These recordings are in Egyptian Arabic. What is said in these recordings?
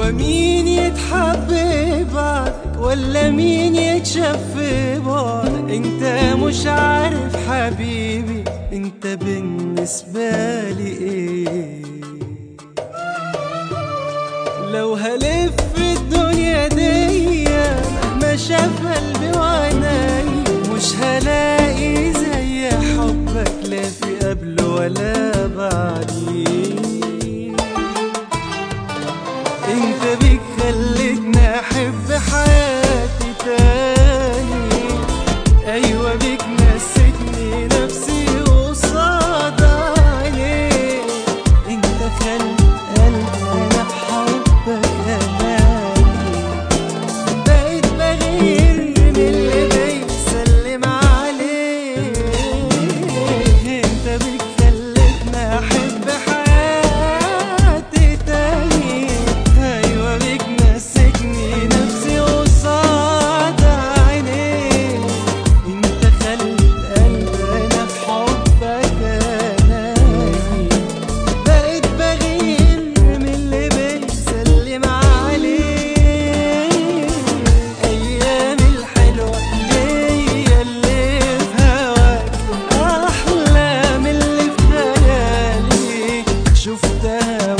هو مين يتحب بعدك ولا مين يتشاف في بعدك انت مش عارف حبيبي انت بالنسبة لي ايه لو هلف الدنيا دي مهما شاف قلبي وعيني مش هلاقي زي حبك لا في قبل ولا بعديه انت بيك خلتني احب حياتي تاني ايوه بيك نسيتني نفسي قصاد عينيك انت خلت قلبي انا بحبك اماني بقيت بغير من اللي بيسلم عليك انت بيك خلتني احب حياتي تاني ايوه بيك نسيتني نفسي قصاد عينيك انت خلت قلبي انا في حبك اناني بقيت بغير من اللي بيسلم عليه ايام الحلوه هي اللي في هواك احلى من اللي في خيالي شفتها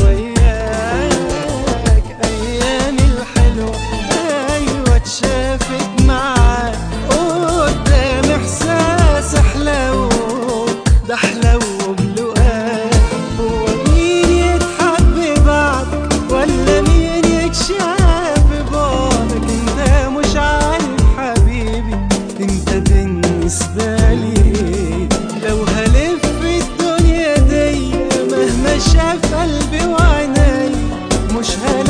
وياك ايام الحلوه ايوه اتشافت معاك قدام احساس حلو ده حلو بلقاك هو مين يتحب بعدك ولا مين يتشاف بعدك انت مش عارف حبيبي انت بالنسبة لي ايه لو هلف الدنيا دي مهما شاف قلبي وعيني مش هلاقي